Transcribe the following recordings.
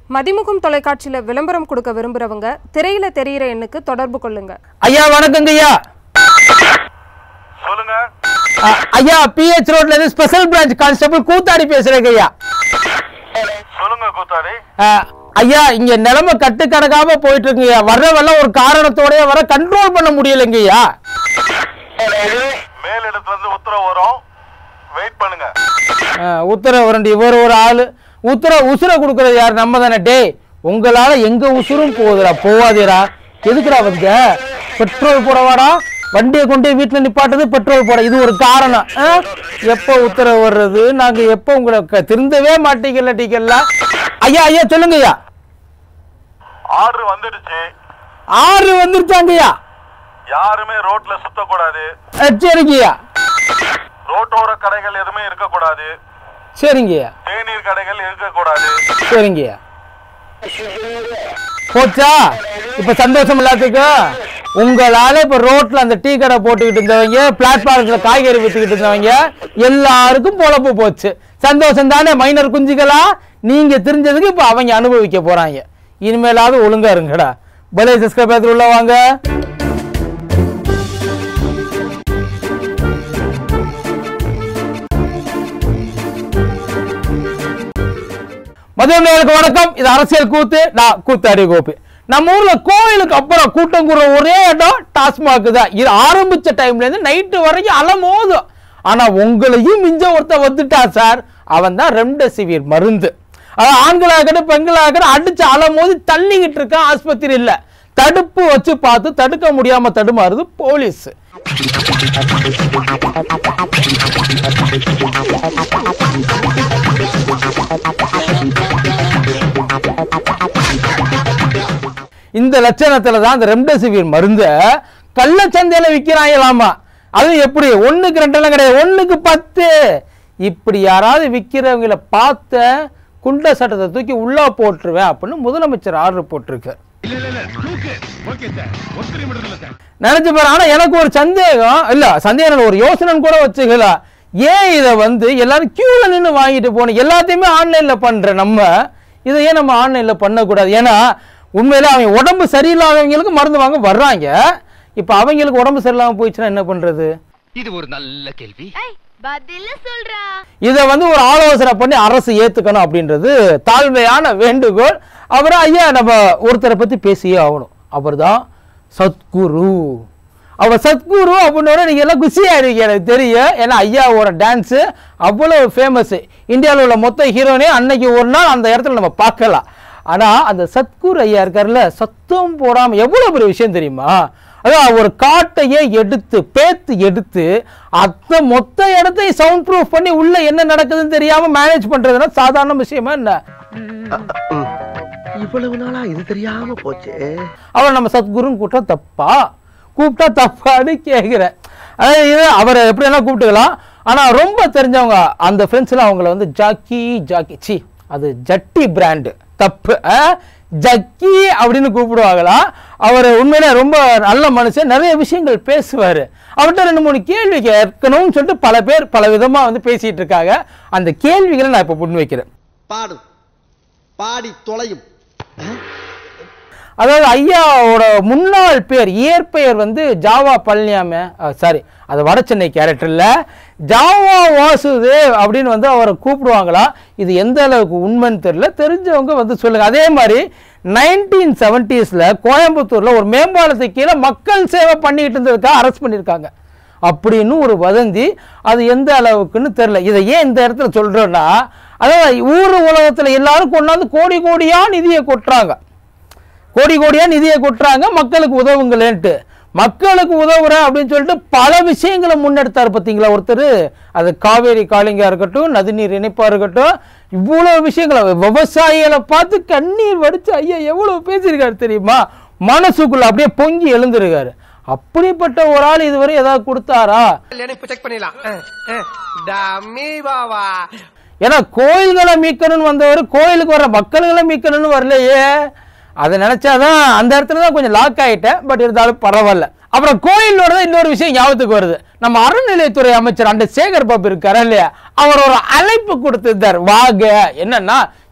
மதிமுகம் தொலைக்காட்சியில விளம்பரம் கொடுக்க விரும்புறவங்க திரையில தெரியிற எண்ணுக்கு தொடர்பு கொள்ளுங்க ஐயா வணக்கங்க ஐயா சொல்லுங்க அ, ஐயா பிஹெச் ரோட்ல இருந்து ஸ்பெஷல் பிரான்ச் கான்ஸ்டபிள் கூத்தாடி பேசுறேங்க ஐயா சொல்லுங்க கூத்தாடி அ, ஐயா இங்க நிலைமை கட்டுக்கடக்காம போயிட்டு இருக்குங்கய்யா வர்றவெல்லாம் ஒரு காரணத்தோடய வர கண்ட்ரோல் பண்ண முடியலைங்க ஐயா மேலிடத்துல இருந்து உத்தரவு வரும் வெயிட் பண்ணுங்க அ, உத்தரவு வரண்டி இவர் ஒரு ஆளு உத்தரவு உசுர கொடுக்கறது யார் நம்ம தானே டேய் உங்களால எங்க உசுரும் போகுதுடா போவாதேடா எதுக்குடா வந்த பெட்ரோல் போடவாடா வண்டியை கொண்டு போய் வீட்டுல நிப்பாட்டுறது பெட்ரோல் போட இது ஒரு காரணம் ஆ? எப்போ உத்தரவு வர்றது நாங்க எப்போ உங்களை க- திருந்தவே மாட்டீங்கல்ல டீக்கெல்லாம் ஐயா ஐயா சொல்லுங்க ஐயா ஆர்டர் வந்துடுச்சு ஆறு வந்துருச்சாங்கய்யா யாருமே ரோட்ல சுத்தக்கூடாது அ, சரிங்கய்யா ரோட்டோர கடைகள் எதுவுமே இருக்கக்கூடாது சரிங்கய்யா தேநீர் கடைகள் இருக்கக்கூடாது சரிங்கய்யா போச்சா இப்ப சந்தோஷம் எல்லாத்துக்கும் உங்களால இப்ப ரோட்ல அந்த டீ கடை போட்டுக்கிட்டு இருந்தவங்க பிளாட்ஃபார்ம்ல காய்கறி வித்துக்கிட்டு இருந்தவங்க எல்லாருக்கும் பொழப்பு போச்சு சந்தோஷம் தானே மைனர் குஞ்சுகளா நீங்க தெரிஞ்சதுக்கு இப்ப அவங்க அனுபவிக்க போறாங்க இனிமேலாவது ஒழுங்கா இருங்கடா பலே சப்ஸ்கிரைபர் உள்ள வாங்க மதியம் நேருக்கு வணக்கம் இது அரசியல் கூத்து நான் கூத்தாடி கோபி நம்ம ஊர்ல கோயிலுக்கு அப்புறம் கூட்டம் கூடுற ஒரே இடம் டாஸ்மாக் தான் இது ஆரம்பிச்ச டைம்ல இருந்து நைட்டு வரைக்கும் அலமோதும் ஆனா உங்களையும் மிஞ்ச ஒருத்தன் வந்துட்டா சார் அவன் தான் ரெம்டெசிவிர் மருந்து அதாவது ஆண்களாகட்டும் பெண்களாகட்டும் அடிச்சு அலமோதி தள்ளிக்கிட்டு இருக்கான் ஆஸ்பத்திரி இல்ல தடுப்பு வச்சு பார்த்து தடுக்க முடியாம தடுமாறுது போலீஸ் இந்த லட்சணத்துல தான் அந்த ரெம்டெசிவிர் மருந்தை கள்ளச்சந்தையில விற்கிறாங்களாமா அது எப்படி ஒண்ணுக்கு ரெண்டெல்லாம் கிடையாது ஒண்ணுக்கு பத்து இப்படி யாராவது விற்கிறவங்கள பார்த்த குண்ட சட்டத்தை தூக்கி உள்ள போட்டுருவேன் அப்படின்னு முதலமைச்சர் ஆர்டர் போட்டிருக்கார் நினைச்சு பாரு ஆனா எனக்கு ஒரு சந்தேகம் இல்ல சந்தேகம் இல்ல, ஒரு யோசனை கூட வச்சுக்கலாம் ஏன் இதை வந்து எல்லாரும் கியூல நின்று வாங்கிட்டு போகணும் எல்லாத்தையுமே ஆன்லைன்ல பண்ற நம்ம இதை ஏன் நம்ம ஆன்லைன்ல பண்ணக்கூடாது ஏன்னா உண்மையில அவங்க உடம்பு சரியில்லாதவங்களுக்கு மருந்து வாங்க வர்றாங்க இப்ப அவங்களுக்கு உடம்பு சரியில்லாம போயிடுச்சுன்னா என்ன பண்றது இது ஒரு நல்ல கேள்வி ஏய் பதில சொல்றா இதை வந்து ஒரு ஆலோசனை பண்ணி அரசு ஏத்துக்கணும் அப்படின்றது தாழ்மையான வேண்டுகோள் அவரை ஐயா நம்ம ஒருத்தரை பத்தி பேசியே ஆகணும் அவர்தான் சத்குரு அவர் சத்குரு அப்படின்னு நீங்க எல்லாம் குஷியா இருக்கீங்க எனக்கு தெரியும் ஏன்னா ஐயாவோட டான்ஸ் அவ்வளவு ஃபேமஸ் இந்தியாவில் உள்ள மொத்த ஹீரோனே அன்னைக்கு ஒரு நாள் அந்த இடத்துல நம்ம பார்க்கலாம் ஆனா அந்த சத்குரு ஐயா இருக்காருல்ல சத்தம் போடாம எவ்வளவு பெரிய விஷயம் தெரியுமா அதான் ஒரு காட்டையே எடுத்து பேத்து எடுத்து அத்த மொத்த இடத்தையும் சவுண்ட் ப்ரூஃப் பண்ணி உள்ள என்ன நடக்குதுன்னு தெரியாம மேனேஜ் பண்றதுன்னா சாதாரண விஷயமா என்ன இவ்வளவு நாளா இது தெரியாம போச்சே அவர் நம்ம சத்குருன்னு கூப்பிட்டா தப்பா கூப்பிட்டா தப்பான்னு கேட்குறேன் அதாவது இது அவரை எப்படி வேணா கூப்பிட்டுக்கலாம் ஆனா ரொம்ப தெரிஞ்சவங்க அந்த ஃப்ரெண்ட்ஸ்லாம் அவங்கள வந்து ஜாக்கி ஜாக்கி சி அது ஜட்டி பிராண்டு தப்பு ஆ? ஜக்கி அப்படின்னு கூப்பிடுவாங்களா அவர் உண்மையிலே ரொம்ப நல்ல மனுஷன் நிறைய விஷயங்கள் பேசுவார் அவர்கிட்ட ரெண்டு மூணு கேள்வி கேட்கணும்னு சொல்லிட்டு பல பேர் பல விதமா வந்து பேசிட்டு இருக்காங்க அந்த கேள்விகளை நான் இப்போ முன்வைக்கிறேன் பாடும் பாடி தொலையும் அதாவது ஐயாவோட முன்னாள் பேர் இயற்பெயர் வந்து ஜாவா பழனியாம சாரி அது வட சென்னை கேரக்டர்ல ஜாவா வாசுதேவ் அப்படின்னு வந்து அவரை கூப்பிடுவாங்களா இது எந்த அளவுக்கு உண்மைன்னு தெரியல தெரிஞ்சவங்க வந்து சொல்லுங்க அதே மாதிரி நைன்டீன் செவன்டிஸ்ல கோயம்புத்தூர்ல ஒரு மேம்பாலத்துக்கு கீழே மக்கள் சேவை பண்ணிட்டு இருந்ததுக்காக அரெஸ்ட் பண்ணியிருக்காங்க அப்படின்னு ஒரு வதந்தி அது எந்த அளவுக்குன்னு தெரியல இதை ஏன் இந்த இடத்துல சொல்றோம்னா அதாவது ஊர் உலகத்துல எல்லாரும் கொண்டாந்து கோடி கோடியா நிதியை கொட்டுறாங்க கோடி கோடியா நிதியை கொட்டுறாங்க மக்களுக்கு உதவுங்களேன்ட்டு மக்களுக்கு உதவுறேன் அப்படின்னு சொல்லிட்டு பல விஷயங்களை முன்னெடுத்தார் பார்த்தீங்களா ஒருத்தர் அது காவேரி காளிங்கா இருக்கட்டும் நதிநீர் இணைப்பா இருக்கட்டும் இவ்வளவு விஷயங்களை விவசாயிகளை பார்த்து கண்ணீர் வடிச்சு ஐயா எவ்வளவு பேசியிருக்காரு தெரியுமா மனசுக்குள்ள அப்படியே பொங்கி எழுந்திருக்காரு அப்படிப்பட்ட ஒரு ஆள் இதுவரை ஏதாவது கொடுத்தாரா இப்ப செக் பண்ணிடலாம் டம்மி பாவா ஏன்னா கோயில்களை மீட்கணும்னு வந்தவர் கோயிலுக்கு வர்ற மக்கள்களை மீட்கணும்னு வரலையே அதை நினைச்சாதான் அந்த இடத்துல தான் கொஞ்சம் லாக் ஆயிட்டேன் பட் இருந்தாலும் பரவாயில்ல அப்புறம் கோயிலோட தான் இன்னொரு விஷயம் ஞாபகத்துக்கு வருது நம்ம அறநிலையத்துறை அமைச்சர் அந்த சேகர் பாபு இருக்காரு இல்லையா அவர் ஒரு அழைப்பு கொடுத்திருந்தார் வாங்க என்னன்னா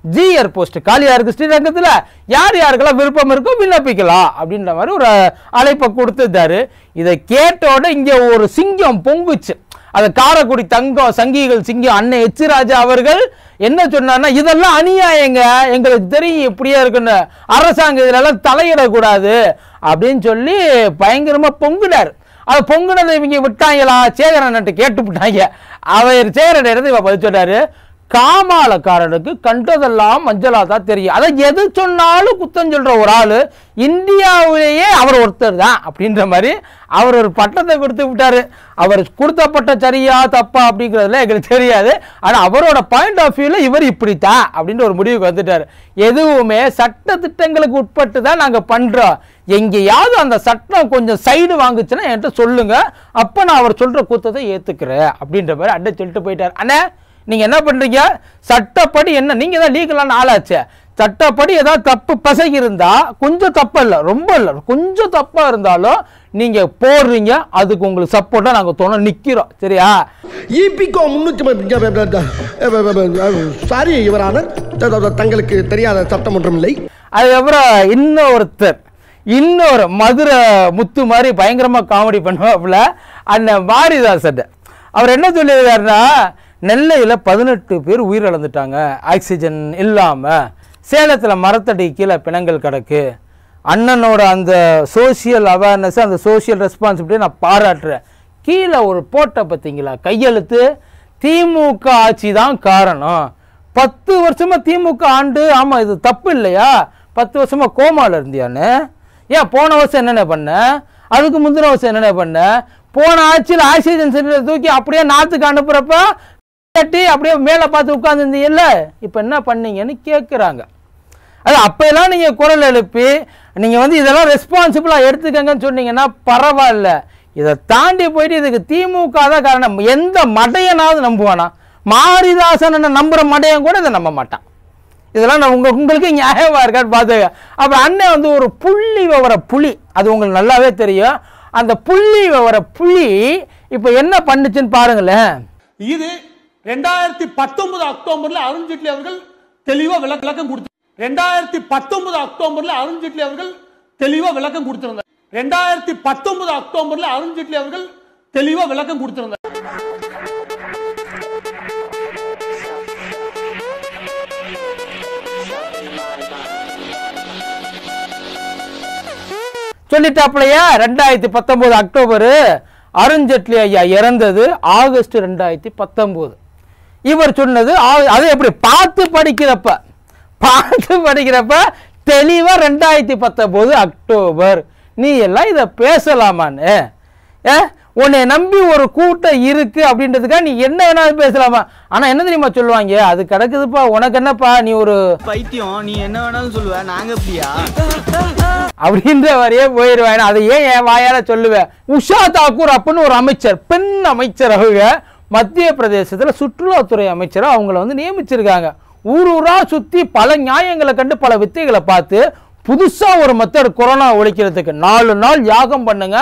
ஜிஆர் போஸ்ட் காலியா இருக்கு ஸ்ரீரங்கத்தில் யார் யாருக்கெல்லாம் விருப்பம் இருக்கோ விண்ணப்பிக்கலாம் அப்படின்ற மாதிரி ஒரு அழைப்பை கொடுத்துருந்தாரு இதை கேட்டோட இங்கே ஒரு சிங்கம் பொங்குச்சு அது காரைக்குடி தங்கம் சங்கிகள் சிங்கம் அன்னை எச் ராஜா அவர்கள் என்ன சொன்னார்னா இதெல்லாம் அநியாயங்க எங்களுக்கு தெரியும் இப்படியே இருக்குன்னு அரசாங்கம் இதுலலாம் தலையிடக்கூடாது அப்படின்னு சொல்லி பயங்கரமா பொங்குனார் அது பொங்குனதை இவங்க விட்டாங்களா சேகரன்ட்டு கேட்டு விட்டாங்க அவர் சேகரன் இடத்துல இவ பதில் சொன்னாரு காமாலக்காரனுக்கு கண்டதெல்லாம் மஞ்சளா தான் தெரியும் அதை எது சொன்னாலும் குத்தம் சொல்ற ஒரு ஆளு இந்தியாவிலேயே அவர் ஒருத்தர் தான் அப்படின்ற மாதிரி அவர் ஒரு பட்டத்தை கொடுத்து விட்டாரு அவர் கொடுத்த பட்டம் சரியா தப்பா அப்படிங்கிறதுல எங்களுக்கு தெரியாது ஆனா அவரோட பாயிண்ட் ஆஃப் வியூல இவர் இப்படித்தான் அப்படின்ற ஒரு முடிவுக்கு வந்துட்டாரு எதுவுமே சட்ட திட்டங்களுக்கு உட்பட்டு தான் நாங்க பண்றோம் எங்கேயாவது அந்த சட்டம் கொஞ்சம் சைடு வாங்குச்சுன்னா என்கிட்ட சொல்லுங்க அப்ப நான் அவர் சொல்ற கூத்தத்தை ஏத்துக்கிறேன் அப்படின்ற மாதிரி அண்ணே சொல்லிட்டு போயிட்டார் அண்ணே நீங்க என்ன பண்றீங்க சட்டப்படி என்ன நீங்க தான் லீகலான ஆளாச்சே சட்டப்படி ஏதாவது தப்பு பசகி இருந்தா கொஞ்சம் தப்பு இல்லை ரொம்ப இல்லை கொஞ்சம் தப்பா இருந்தாலும் நீங்க போடுறீங்க அதுக்கு உங்களுக்கு சப்போர்ட்டா நாங்க தோண நிக்கிறோம் சரியா இபிகோ முன்னூத்தி சாரி இவரான தங்களுக்கு தெரியாத சட்டம் ஒன்றும் இல்லை அதுக்கப்புறம் இன்னொருத்தர் இன்னொரு மதுரை முத்து மாதிரி பயங்கரமா காமெடி பண்ணுவாப்புல அண்ணன் மாரிதாசன் அவர் என்ன சொல்லியிருக்காருன்னா நெல்லையில் பதினெட்டு பேர் உயிரிழந்துட்டாங்க ஆக்சிஜன் இல்லாமல் சேலத்தில் மரத்தடி கீழே பிணங்கள் கிடக்கு அண்ணனோட அந்த சோஷியல் அவேர்னஸ் அந்த சோஷியல் ரெஸ்பான்சிபிலிட்டி நான் பாராட்டுறேன் கீழே ஒரு போட்ட பார்த்தீங்களா கையெழுத்து திமுக ஆட்சி தான் காரணம் பத்து வருஷமா திமுக ஆண்டு ஆமா இது தப்பு இல்லையா பத்து வருஷமா கோமால இருந்தியான்னு ஏன் போன வருஷம் என்னென்ன பண்ண அதுக்கு முந்தின வருஷம் என்னென்ன பண்ண போன ஆட்சியில் ஆக்சிஜன் சிலிண்டர் தூக்கி அப்படியே நாத்துக்கு அனுப்புறப்ப கட்டி அப்படியே மேலே பார்த்து உட்காந்துருந்தீங்கல்ல இப்போ என்ன பண்ணீங்கன்னு கேட்குறாங்க அது அப்போல்லாம் நீங்கள் குரல் எழுப்பி நீங்கள் வந்து இதெல்லாம் ரெஸ்பான்சிபிளாக எடுத்துக்கங்கன்னு சொன்னீங்கன்னா பரவாயில்ல இதை தாண்டி போயிட்டு இதுக்கு திமுக தான் காரணம் எந்த மடையனாவது நம்புவானா மாரிதாசன் நம்புற மடையன் கூட இதை நம்ப மாட்டான் இதெல்லாம் நான் உங்க உங்களுக்கு நியாயமா இருக்கான்னு பார்த்துக்க அப்புறம் அண்ணன் வந்து ஒரு புள்ளி விவர புலி அது உங்களுக்கு நல்லாவே தெரியும் அந்த புள்ளி விவர புலி இப்போ என்ன பண்ணுச்சுன்னு பாருங்களேன் இது ரெண்டாயிரத்தி பத்தொன்பது அக்டோபர்ல அருண்ஜேட்லி அவர்கள் தெளிவா விளக்க- விளக்கம் கொடுத்து ரெண்டாயிரத்தி பத்தொன்பது அக்டோபர்ல அருண்ஜேட்லி அவர்கள் தெளிவா விளக்கம் கொடுத்திருந்தார் ரெண்டாயிரத்தி பத்தொன்பது அக்டோபர்ல அருண்ஜேட்லி அவர்கள் தெளிவா விளக்கம் கொடுத்திருந்தார் சொல்லிட்டாப்லையா ரெண்டாயிரத்தி பத்தொன்பது அக்டோபர் அருண்ஜேட்லி ஐயா இறந்தது ஆகஸ்ட் ரெண்டாயிரத்தி பத்தொன்பது இவர் சொன்னது ஆ- அது எப்படி பார்த்து படிக்கிறப்ப பார்த்து படிக்கிறப்ப தெளிவா ரெண்டாயிரத்தி பத்தொன்பது அக்டோபர் நீ எல்லாம் இதை பேசலாமான்னு ஏ உன்னை நம்பி ஒரு கூட்டம் இருக்கு அப்படின்றதுக்காக நீ என்ன வேணாலும் பேசலாமா ஆனா என்ன தெரியுமா சொல்லுவாங்க அது கிடக்குதுப்பா உனக்கு என்னப்பா நீ ஒரு பைத்தியம் நீ என்ன வேணாலும் சொல்லுவ நாங்க அப்படியா அப்படின்ற வரையே போயிடுவேன் அதை ஏன் என் வாயால சொல்லுவேன் உஷா தாக்கூர் அப்படின்னு ஒரு அமைச்சர் பெண் அமைச்சர் அவங்க மத்திய பிரதேசத்துல சுற்றுலாத்துறை அமைச்சரா அவங்கள வந்து நியமிச்சிருக்காங்க ஊர் ஊரா சுத்தி பல நியாயங்களை கண்டு பல வித்தைகளை பார்த்து புதுசா ஒரு மெத்தட் கொரோனா ஒழிக்கிறதுக்கு நாலு நாள் யாகம் பண்ணுங்க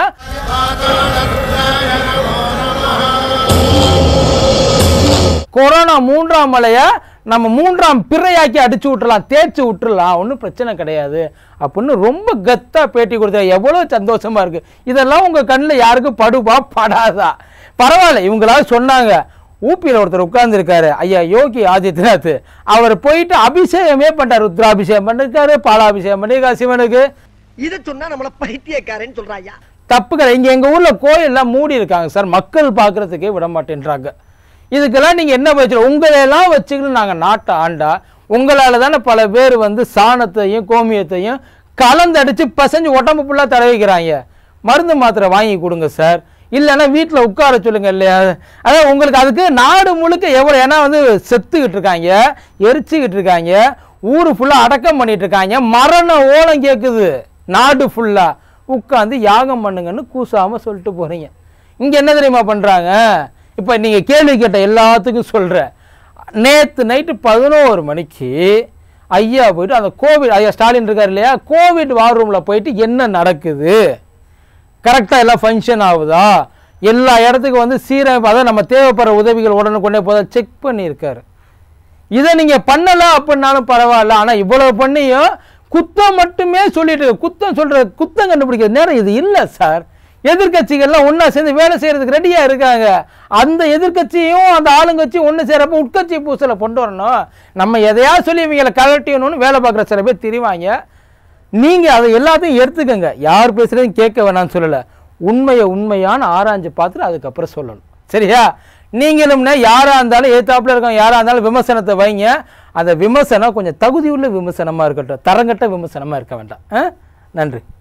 கொரோனா மூன்றாம் மலைய நம்ம மூன்றாம் பிறையாக்கி அடிச்சு விட்டுறலாம் தேய்ச்சி விட்டுறலாம் ஒன்றும் பிரச்சனை கிடையாது அப்படின்னு ரொம்ப கத்தா பேட்டி கொடுத்தா எவ்வளோ சந்தோஷமா இருக்கு இதெல்லாம் உங்க கண்ணில் யாருக்கும் படுபா படாதா பரவாயில்ல இவங்களாவது சொன்னாங்க ஊப்பியில் ஒருத்தர் உட்கார்ந்துருக்காரு ஐயா யோகி ஆதித்யநாத் அவர் போயிட்டு அபிஷேகமே பண்ணார் ருத்ராபிஷேகம் பண்ணிருக்காரு பாலாபிஷேகம் பண்ணிருக்காரு சிவனுக்கு இத சொன்னா நம்மள பைத்தியக்காரன்னு சொல்றாயா தப்புகள் இங்க எங்க ஊர்ல கோயில்லாம் மூடி இருக்காங்க சார் மக்கள் பார்க்கறதுக்கே விட மாட்டேன்றாங்க இதுக்கெல்லாம் நீங்க என்ன வச்சு உங்களையெல்லாம் வச்சுக்கிட்டு நாங்க நாட்டை ஆண்டா உங்களால தானே பல பேர் வந்து சாணத்தையும் கோமியத்தையும் கலந்தடிச்சு பசஞ்சு உடம்பு ஃபுல்லாக தடவிக்கிறாங்க மருந்து மாத்திரை வாங்கி கொடுங்க சார் இல்லைன்னா வீட்டில் உட்கார சொல்லுங்க இல்லையா அதான் உங்களுக்கு அதுக்கு நாடு முழுக்க எவ்வளோ ஏன்னா வந்து செத்துக்கிட்டு இருக்காங்க எரிச்சுக்கிட்டு இருக்காங்க ஊர் ஃபுல்லாக அடக்கம் பண்ணிட்டு இருக்காங்க மரண ஓலம் கேட்குது நாடு ஃபுல்லாக உட்காந்து யாகம் பண்ணுங்கன்னு கூசாமல் சொல்லிட்டு போகிறீங்க இங்கே என்ன தெரியுமா பண்ணுறாங்க இப்போ நீங்கள் கேள்வி கேட்ட எல்லாத்துக்கும் சொல்கிறேன் நேற்று நைட்டு பதினோரு மணிக்கு ஐயா போயிட்டு அந்த கோவிட் ஐயா ஸ்டாலின் இருக்கார் இல்லையா கோவிட் வார் ரூமில் போயிட்டு என்ன நடக்குது கரெக்டாக எல்லாம் ஃபங்க்ஷன் ஆகுதா எல்லா இடத்துக்கும் வந்து சீரமைப்பு அதான் நம்ம தேவைப்படுற உதவிகள் உடனுக்குடனே போதா செக் பண்ணியிருக்காரு இதை நீங்க பண்ணல அப்படின்னாலும் பரவாயில்ல ஆனா இவ்வளவு பண்ணியும் குத்தம் மட்டுமே சொல்லிட்டு குத்தம் சொல்ற குத்தம் கண்டுபிடிக்கிற நேரம் இது இல்லை சார் எதிர்க்கட்சிகள்லாம் ஒன்றா சேர்ந்து வேலை செய்யறதுக்கு ரெடியா இருக்காங்க அந்த எதிர்க்கட்சியும் அந்த ஆளுங்கட்சியும் ஒன்று சேரப்போ உட்கட்சி பூசலை கொண்டு வரணும் நம்ம எதையா சொல்லி இவங்களை கலட்டியணும்னு வேலை பார்க்குற சில பேர் தெரிவாங்க நீங்க அதை எல்லாத்தையும் எடுத்துக்கங்க யார் பேசுறதையும் கேட்க வேணாம்னு சொல்லல உண்மையை உண்மையான ஆராய்ஞ்சு பார்த்துட்டு அதுக்கப்புறம் சொல்லணும் சரியா நீங்களும்னா யாரா இருந்தாலும் ஏத்தாப்புல இருக்கவங்க யாரா இருந்தாலும் விமர்சனத்தை வைங்க அந்த விமர்சனம் கொஞ்சம் தகுதியுள்ள விமர்சனமா இருக்கட்டும் தரங்கட்ட விமர்சனமா இருக்க வேண்டாம் ஆ? நன்றி